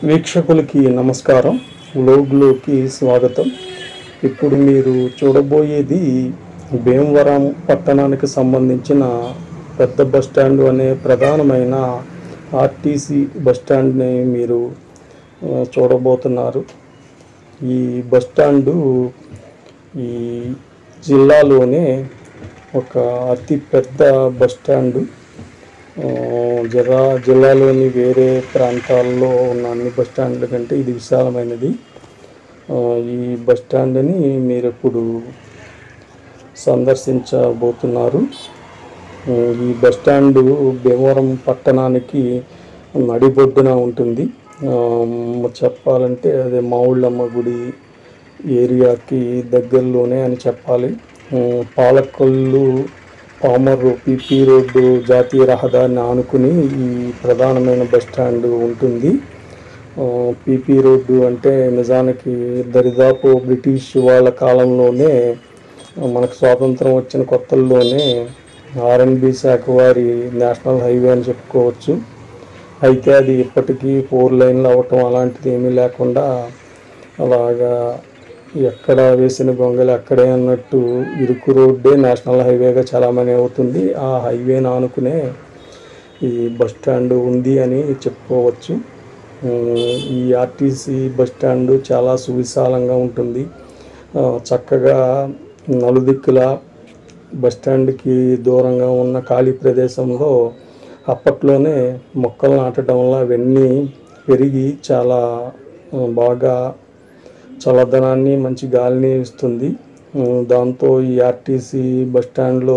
వీక్షకులకి నమస్కారం వ్లోగ్లోకి స్వాగతం ఇప్పుడు మీరు చూడబోయేది భీమవరం పట్టణానికి సంబంధించిన పెద్ద బస్ స్టాండ్ అనే ప్రధానమైన ఆర్టీసీ బస్ స్టాండ్ని మీరు ఆ, చూడబోతున్నారు ఈ బస్ స్టాండు ఈ జిల్లాలోనే ఒక అతి పెద్ద బస్ స్టాండు ఆ, జిల్లా జిల్లాలోని వేరే ప్రాంతాల్లో ఉన్న అన్ని బస్ స్టాండ్ల కంటే ఇది విశాలమైనది ఆ, ఈ బస్ స్టాండ్ని మీరు ఇప్పుడు సందర్శించబోతున్నారు ఆ, ఈ బస్ స్టాండ్ భీమవరం పట్టణానికి నడిబొడ్డున ఉంటుంది ఆ, చెప్పాలంటే అదే మావుళ్ళమ్మ గుడి ఏరియాకి దగ్గరలోనే అని చెప్పాలి ఆ, పాలకొల్లు పామర్రు పిపి రోడ్డు జాతీయ రహదారిని ఆనుకుని ఈ ప్రధానమైన బస్ స్టాండ్ ఉంటుంది ఆ, పిపి రోడ్డు అంటే నిజానికి దరిదాపు బ్రిటిష్ వాళ్ళ కాలంలోనే మనకు స్వాతంత్రం వచ్చిన కొత్తల్లోనే ఆర్ఎన్బి శాఖ వారి నేషనల్ హైవే అని చెప్పుకోవచ్చు అయితే అది ఇప్పటికీ ఫోర్ లైన్లు అవ్వటం అలాంటిది ఏమీ లేకుండా అలాగా ఎక్కడ వేసిన గొంగలు అక్కడే అన్నట్టు ఇరుకు రోడ్డే నేషనల్ హైవేగా చాలామని అవుతుంది ఆ హైవేని ఆనుకునే ఈ బస్ స్టాండ్ ఉంది అని చెప్పుకోవచ్చు ఉమ్, ఈ ఆర్టీసీ బస్ స్టాండ్ చాలా సువిశాలంగా ఉంటుంది ఆ, చక్కగా నలుదిక్కుల బస్ స్టాండ్కి దూరంగా ఉన్న ఖాళీ ప్రదేశంలో అప్పట్లోనే మొక్కలు నాటడం వల్ల అవన్నీ పెరిగి చాలా ఆ, బాగా చల్లదనాన్ని మంచి గాలిని ఇస్తుంది ఉమ్, దాంతో ఈ ఆర్టీసీ బస్ స్టాండ్లో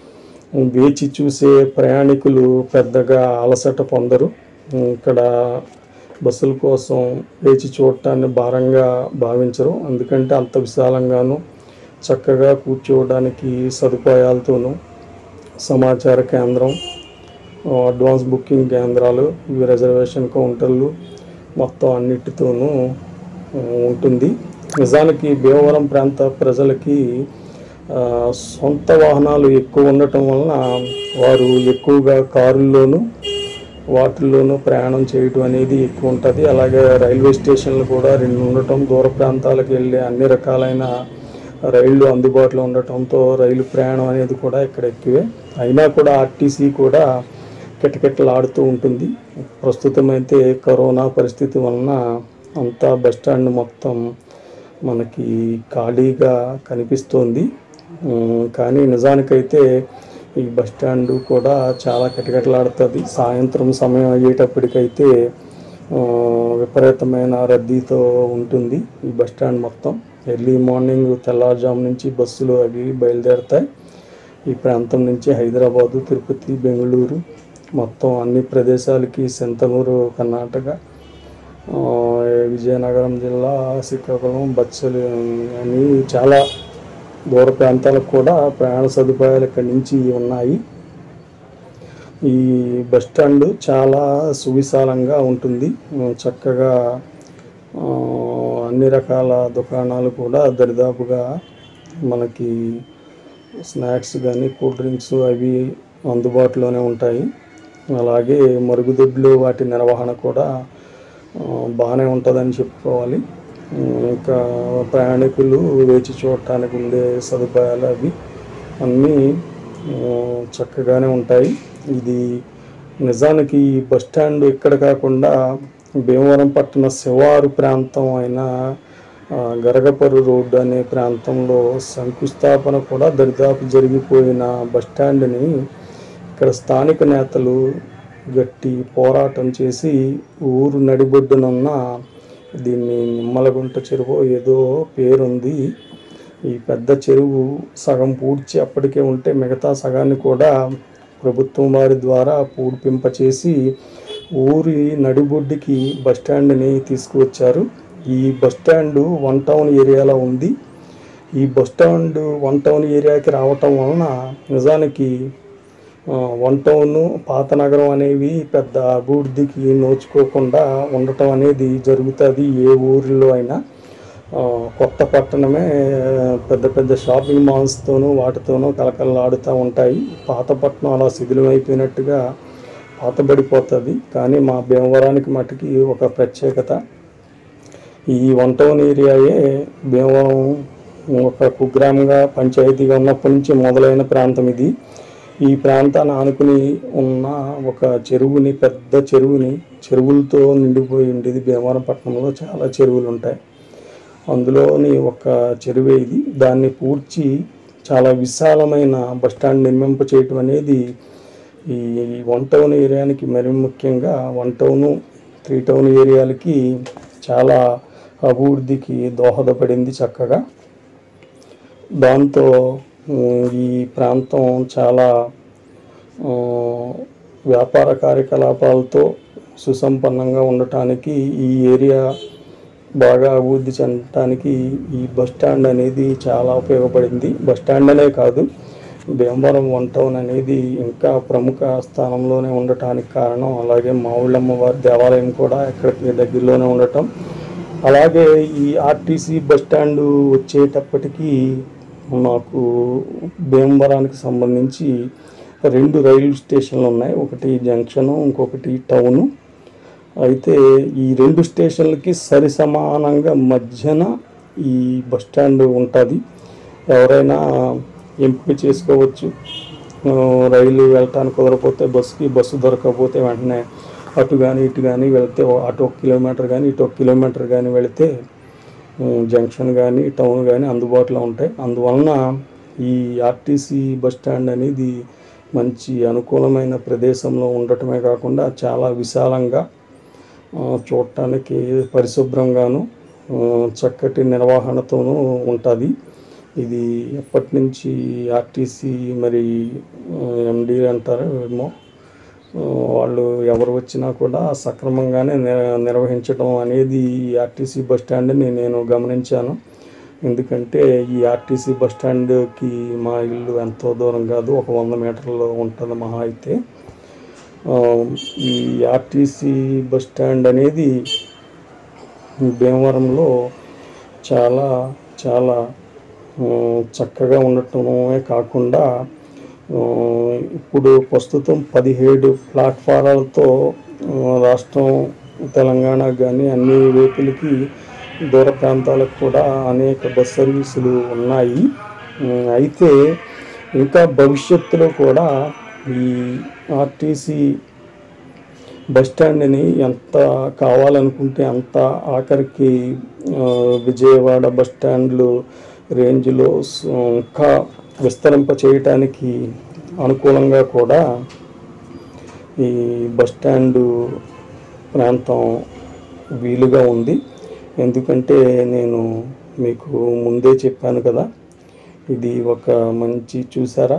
వేచి చూసే ప్రయాణికులు పెద్దగా అలసట పొందరు ఉమ్, ఇక్కడ బస్సుల కోసం వేచి చూడటాన్ని భారంగా భావించరు ఎందుకంటే అంత విశాలంగాను చక్కగా కూర్చోవడానికి సదుపాయాలతోనూ సమాచార కేంద్రం ఆ, అడ్వాన్స్ బుకింగ్ కేంద్రాలు ఇవి రిజర్వేషన్ కౌంటర్లు మొత్తం అన్నిటితోనూ ఆ, ఉంటుంది నిజానికి భీమవరం ప్రాంత ప్రజలకి ఆ, సొంత వాహనాలు ఎక్కువ ఉండటం వలన వారు ఎక్కువగా కారుల్లోనూ వాటిల్లోనూ ప్రయాణం చేయటం అనేది ఎక్కువ ఉంటుంది అలాగే రైల్వే స్టేషన్లు కూడా రెండు ఉండటం దూర ప్రాంతాలకు వెళ్ళే అన్ని రకాలైన రైళ్లు అందుబాటులో ఉండటంతో రైలు ప్రయాణం అనేది కూడా ఇక్కడ ఎక్కువే అయినా కూడా ఆర్టీసీ కూడా కిటకిటలాడుతూ ఉంటుంది ప్రస్తుతం అయితే కరోనా పరిస్థితి వలన అంతా బస్ స్టాండ్ మొత్తం మనకి ఖాళీగా కనిపిస్తోంది ఉమ్, కానీ నిజానికైతే ఈ బస్ స్టాండ్ కూడా చాలా కిటకిటలాడుతుంది సాయంత్రం సమయం అయ్యేటప్పటికైతే ఆ, విపరీతమైన రద్దీతో ఉంటుంది ఈ బస్ స్టాండ్ మొత్తం ఎర్లీ మార్నింగ్ తెల్లవారుజాము నుంచి బస్సులు అవి బయలుదేరుతాయి ఈ ప్రాంతం నుంచి హైదరాబాదు తిరుపతి బెంగళూరు మొత్తం అన్ని ప్రదేశాలకి సెంతనూరు కర్ణాటక ఆ, విజయనగరం జిల్లా శ్రీకాకుళం బచ్చలు అని చాలా దూర ప్రాంతాలకు కూడా ప్రయాణ సదుపాయాలు ఇక్కడి నుంచి ఉన్నాయి ఈ బస్ స్టాండ్ చాలా సువిశాలంగా ఉంటుంది ఉమ్, చక్కగా ఆ, అన్ని రకాల దుకాణాలు కూడా దరిదాపుగా మనకి స్నాక్స్ కానీ కూల్ డ్రింక్స్ అవి అందుబాటులోనే ఉంటాయి అలాగే మరుగుదొడ్లు వాటి నిర్వహణ కూడా ఆ, బాగానే ఉంటుందని చెప్పుకోవాలి ఉమ్, ఇంకా ప్రయాణికులు వేచి చూడటానికి ఉండే సదుపాయాలు అవి అన్నీ ఆ, చక్కగానే ఉంటాయి ఇది నిజానికి ఈ బస్ స్టాండ్ ఇక్కడ కాకుండా భీమవరం పట్టణ శివారు ప్రాంతం అయిన ఆ, గరగపర్రు రోడ్డు అనే ప్రాంతంలో శంకుస్థాపన కూడా దరిదాపు జరిగిపోయిన బస్ స్టాండ్ని ఇక్కడ స్థానిక నేతలు గట్టి పోరాటం చేసి ఊరు నడిబొడ్డునున్న దీన్ని నిమ్మలగుంట చెరువు ఏదో పేరుంది ఈ పెద్ద చెరువు సగం పూడ్చి అప్పటికే ఉంటే మిగతా సగాన్ని కూడా ప్రభుత్వం వారి ద్వారా పూడిపింప చేసి ఊరి నడిబొడ్డుకి బస్ స్టాండ్ని తీసుకువచ్చారు ఈ బస్ స్టాండ్ వన్ టౌన్ ఏరియాలో ఉంది ఈ బస్ స్టాండ్ వన్ టౌన్ ఏరియాకి రావటం వలన నిజానికి ఆ, వన్ టౌన్ పాత నగరం అనేవి పెద్ద అభివృద్ధికి నోచుకోకుండా ఉండటం అనేది జరుగుతుంది ఏ ఊరిలో అయినా ఆ, కొత్త పట్టణమే పెద్ద పెద్ద షాపింగ్ మాల్స్తోనూ వాటితోనూ కలకలలాడుతూ ఉంటాయి పాత పట్టణం అలా శిథిలమైపోయినట్టుగా పాతబడిపోతుంది కానీ మా భీమవరానికి మటుకి ఒక ప్రత్యేకత ఈ వన్ టౌన్ ఏరియాయే భీమవరం ఒక కుగ్రామంగా పంచాయతీగా ఉన్నప్పటి నుంచి మొదలైన ప్రాంతం ఇది ఈ ప్రాంతాన్ని ఆనుకుని ఉన్న ఒక చెరువుని పెద్ద చెరువుని చెరువులతో నిండిపోయి ఉండేది భీమవరం పట్టణంలో చాలా చెరువులు ఉంటాయి అందులోని ఒక చెరువే ఇది దాన్ని పూడ్చి చాలా విశాలమైన బస్టాండ్ నిర్మింప చేయటం అనేది ఈ వన్ టౌన్ ఏరియానికి మరి ముఖ్యంగా వన్ టౌన్ త్రీ టౌన్ ఏరియాలకి చాలా అభివృద్ధికి దోహదపడింది చక్కగా దాంతో ఉమ్, ఈ ప్రాంతం చాలా ఆ, వ్యాపార కార్యకలాపాలతో సుసంపన్నంగా ఉండటానికి ఈ ఏరియా బాగా అభివృద్ధి చెందటానికి ఈ బస్ స్టాండ్ అనేది చాలా ఉపయోగపడింది బస్ స్టాండ్ అనే కాదు భీమవరం వన్ టౌన్ అనేది ఇంకా ప్రముఖ స్థానంలోనే ఉండటానికి కారణం అలాగే మావుళ్ళమ్మ వారి దేవాలయం కూడా ఇక్కడికి దగ్గరలోనే ఉండటం అలాగే ఈ ఆర్టీసీ బస్ స్టాండ్ వచ్చేటప్పటికి మాకు భీమవరానికి సంబంధించి రెండు రైలు స్టేషన్లు ఉన్నాయి ఒకటి జంక్షను ఇంకొకటి టౌను అయితే ఈ రెండు స్టేషన్లకి సరి సమానంగా మధ్యన ఈ బస్ స్టాండ్ ఉంటుంది ఎవరైనా ఎంపిక చేసుకోవచ్చు ఆ, రైలు వెళ్ళటానికి కుదరకపోతే బస్సుకి బస్సు దొరకకపోతే వెంటనే అటు కానీ ఇటు కానీ వెళ్తే ఓ- అటు ఒక కిలోమీటర్ కానీ ఇటు ఒక కిలోమీటర్ కానీ వెళితే ఉమ్, జంక్షన్ కానీ టౌన్ కానీ అందుబాటులో ఉంటాయి అందువలన ఈ ఆర్టీసీ బస్ స్టాండ్ అనేది మంచి అనుకూలమైన ప్రదేశంలో ఉండటమే కాకుండా చాలా విశాలంగా ఆ, చూడటానికి పరిశుభ్రంగాను ఆ, చక్కటి నిర్వహణతోనూ ఉంటుంది ఇది ఎప్పటి నుంచి ఆర్టీసీ మరి ఎండి అంటారు ఏమో ఆ, వాళ్ళు ఎవరు వచ్చినా కూడా సక్రమంగానే నిర్- నిర్వహించడం అనేది ఈ ఆర్టీసీ బస్ స్టాండ్ని నేను గమనించాను ఎందుకంటే ఈ ఆర్టీసీ బస్ స్టాండ్కి మా ఇల్లు ఎంతో దూరం కాదు ఒక వంద మీటర్లో ఉంటుంది మహా అయితే ఆ, ఈ ఆర్టీసీ బస్ స్టాండ్ అనేది భీమవరంలో చాలా చాలా ఆ, చక్కగా ఉండటమే కాకుండా ఆ, ఇప్పుడు ప్రస్తుతం పదిహేడు ప్లాట్ఫారాలతో ఆ, రాష్ట్రం తెలంగాణ కానీ అన్ని వైపులకి దూర ప్రాంతాలకు కూడా అనేక బస్ సర్వీసులు ఉన్నాయి ఉమ్, అయితే ఇంకా భవిష్యత్తులో కూడా ఈ ఆర్టీసీ బస్ స్టాండ్ని ఎంత కావాలనుకుంటే అంత ఆఖరికి ఆ, విజయవాడ బస్ స్టాండ్లు రేంజ్లో స్- ఇంకా విస్తరింప చేయటానికి అనుకూలంగా కూడా ఈ బస్ స్టాండు ప్రాంతం వీలుగా ఉంది ఎందుకంటే నేను మీకు ముందే చెప్పాను కదా ఇది ఒక మంచి చూసారా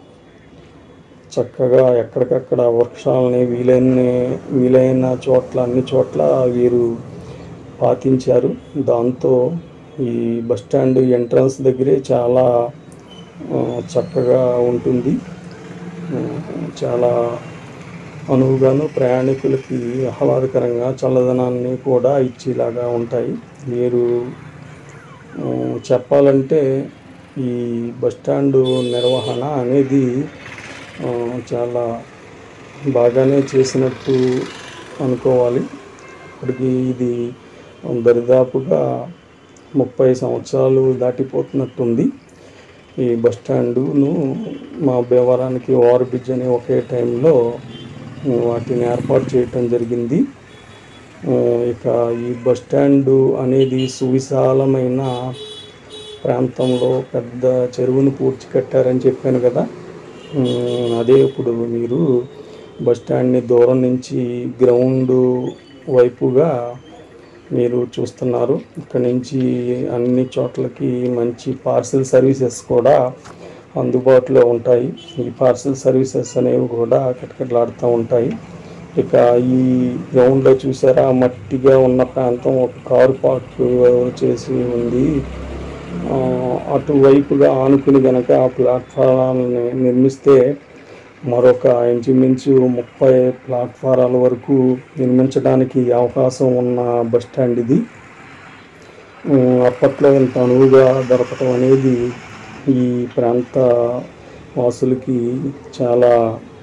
చక్కగా ఎక్కడికక్కడ వృక్షాలని వీలైన వీలైన చోట్ల అన్ని చోట్ల వీరు పాతించారు దాంతో ఈ బస్ స్టాండ్ ఎంట్రన్స్ దగ్గరే చాలా ఆ, చక్కగా ఉంటుంది ఆ, చాలా అనువుగాను ప్రయాణికులకి ఆహ్లాదకరంగా చల్లదనాన్ని కూడా ఇచ్చేలాగా ఉంటాయి మీరు ఆ, చెప్పాలంటే ఈ బస్ స్టాండ్ నిర్వహణ అనేది ఆ, చాలా బాగానే చేసినట్టు అనుకోవాలి ఇప్పటికి ఇది దరిదాపుగా ముప్పై సంవత్సరాలు దాటిపోతున్నట్టుంది ఈ బస్ స్టాండును మా భీమవరానికి ఓవర్ బ్రిడ్జ్ అనే ఒకే టైంలో వాటిని ఏర్పాటు చేయటం జరిగింది ఆ, ఇక ఈ బస్ స్టాండు అనేది సువిశాలమైన ప్రాంతంలో పెద్ద చెరువును పూడ్చి కట్టారని చెప్పాను కదా ఉమ్, అదే ఇప్పుడు మీరు బస్ స్టాండ్ని దూరం నుంచి గ్రౌండ్ వైపుగా మీరు చూస్తున్నారు ఇక్కడ నుంచి అన్ని చోట్లకి మంచి పార్సిల్ సర్వీసెస్ కూడా అందుబాటులో ఉంటాయి ఈ పార్సిల్ సర్వీసెస్ అనేవి కూడా కటకటలాడుతూ ఉంటాయి ఇక ఈ గ్రౌండ్లో చూసారా మట్టిగా ఉన్న ప్రాంతం ఒక కారు పార్క్ చేసి ఉంది ఆ, అటువైపుగా ఆనుకుని గనక ఆ ప్లాట్ఫారాలని నిర్మిస్తే మరొక ఇంచుమించు ముప్పై ప్లాట్ఫారాల వరకు నిర్మించడానికి అవకాశం ఉన్న బస్ స్టాండ్ ఇది ఉమ్, అప్పట్లో ఇంత అనువుగా దొరకటం అనేది ఈ ప్రాంత వాసులకి చాలా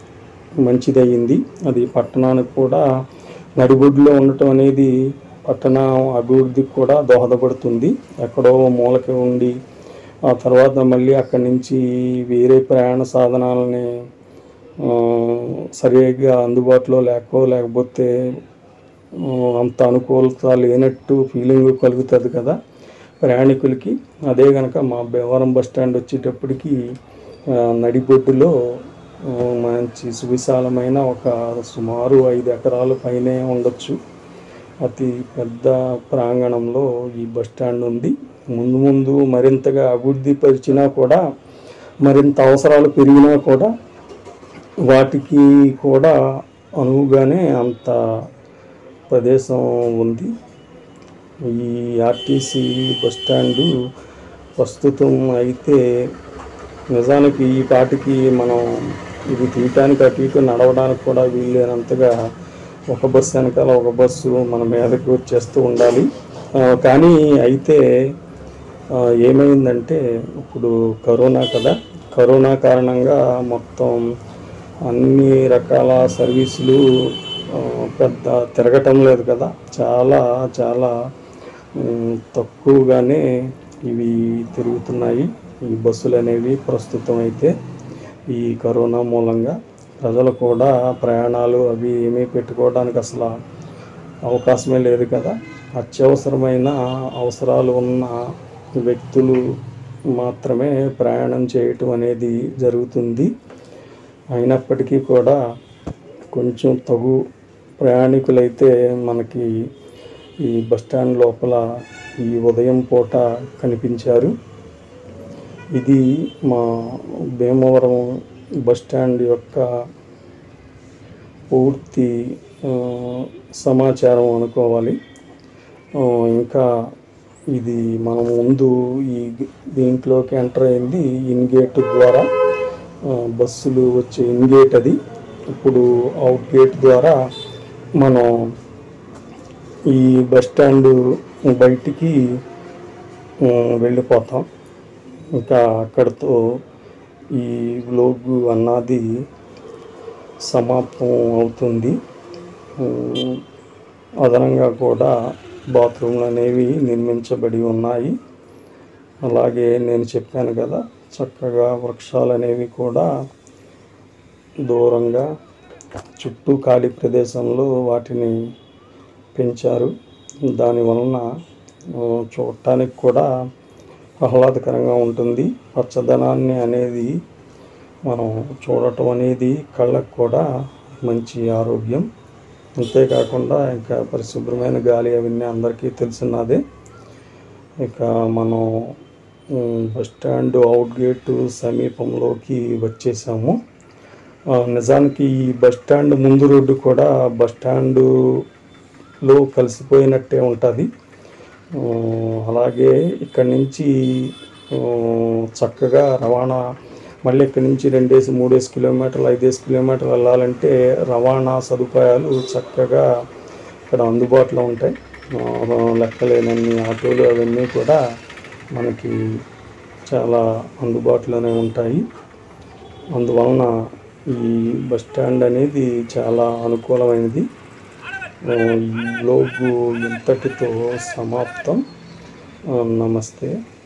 మంచిదయ్యింది అది పట్టణానికి కూడా నడిబొడ్డులో ఉండటం అనేది పట్టణ అభివృద్ధికి కూడా దోహదపడుతుంది ఎక్కడో మూలకి ఉండి ఆ తర్వాత మళ్ళీ అక్కడి నుంచి వేరే ప్రయాణ సాధనాలని ఆ, సరిగ్గా అందుబాటులో లేకో లేకపోతే ఆ, అంత అనుకూలత లేనట్టు ఫీలింగ్ కలుగుతుంది కదా ప్రయాణికులకి అదే కనుక మా భీమవరం బస్ స్టాండ్ వచ్చేటప్పటికి ఆ, నడిబొడ్డులో ఆ, మంచి సువిశాలమైన ఒక సుమారు ఐదు ఎకరాల పైనే ఉండొచ్చు అతి పెద్ద ప్రాంగణంలో ఈ బస్ స్టాండ్ ఉంది ముందు ముందు మరింతగా అభివృద్ధి పరిచినా కూడా మరింత అవసరాలు పెరిగినా కూడా వాటికి కూడా అనువుగానే అంత ప్రదేశం ఉంది ఈ ఆర్టీసీ బస్ స్టాండు ప్రస్తుతం అయితే నిజానికి ఈ పాటికి మనం ఇది తీయటానికి అటు ఇటు నడవడానికి కూడా వీల్లేనంతగా ఒక బస్సు వెనకాల ఒక బస్సు మన మీదకి వచ్చేస్తూ ఉండాలి ఆ, కానీ అయితే ఆ, ఏమైందంటే ఇప్పుడు కరోనా కదా కరోనా కారణంగా మొత్తం అన్ని రకాల సర్వీసులు ఆ, పెద్ద తిరగటం లేదు కదా చాలా చాలా ఉమ్, తక్కువగానే ఇవి తిరుగుతున్నాయి ఈ బస్సులు అనేవి ప్రస్తుతం అయితే ఈ కరోనా మూలంగా ప్రజలు కూడా ప్రయాణాలు అవి ఏమీ పెట్టుకోవడానికి అసలు అవకాశమే లేదు కదా అత్యవసరమైన అవసరాలు ఉన్న వ్యక్తులు మాత్రమే ప్రయాణం చేయటం అనేది జరుగుతుంది అయినప్పటికీ కూడా కొంచెం తగు ప్రయాణికులైతే మనకి ఈ బస్ స్టాండ్ లోపల ఈ ఉదయం పూట కనిపించారు ఇది మా భీమవరం బస్ స్టాండ్ యొక్క పూర్తి ఆ, సమాచారం అనుకోవాలి ఆ, ఇంకా ఇది మనం ముందు ఈ దీంట్లోకి ఎంటర్ అయింది ఇన్ గేట్ ద్వారా ఆ, బస్సులు వచ్చే ఇన్ గేట్ అది ఇప్పుడు అవుట్ గేట్ ద్వారా మనం ఈ బస్ స్టాండ్ బయటికి ఆ, వెళ్ళిపోతాం ఇంకా అక్కడితో ఈ వ్లోగ్ అన్నది సమాప్తం అవుతుంది ఉమ్, అదనంగా కూడా బాత్రూమ్లు అనేవి నిర్మించబడి ఉన్నాయి అలాగే నేను చెప్పాను కదా చక్కగా వృక్షాలు అనేవి కూడా దూరంగా చుట్టూ ఖాళీ ప్రదేశంలో వాటిని పెంచారు దాని వలన ఆ, చూడటానికి కూడా ఆహ్లాదకరంగా ఉంటుంది పచ్చదనాన్ని అనేది మనం చూడటం అనేది కళ్ళకు కూడా మంచి ఆరోగ్యం అంతేకాకుండా ఇంకా పరిశుభ్రమైన గాలి అవన్నీ అందరికీ తెలిసినదే ఇక మనం ఉమ్, బస్ స్టాండ్ అవుట్ గేట్ సమీపంలోకి వచ్చేసాము ఆ, నిజానికి ఈ బస్ స్టాండ్ ముందు రోడ్డు కూడా బస్ స్టాండులో కలిసిపోయినట్టే ఉంటుంది ఆ, అలాగే ఇక్కడి నుంచి ఆ, చక్కగా రవాణా మళ్ళీ ఇక్కడి నుంచి రెండేసి మూడేసి కిలోమీటర్లు ఐదేసి కిలోమీటర్లు వెళ్ళాలంటే రవాణా సదుపాయాలు చక్కగా ఇక్కడ అందుబాటులో ఉంటాయి ఆ, లెక్కలేనన్ని ఆటోలు అవన్నీ కూడా మనకి చాలా అందుబాటులోనే ఉంటాయి అందువలన ఈ బస్ స్టాండ్ అనేది చాలా అనుకూలమైనది ఆ, ఈ లోగు ఇంతటితో సమాప్తం ఆ, నమస్తే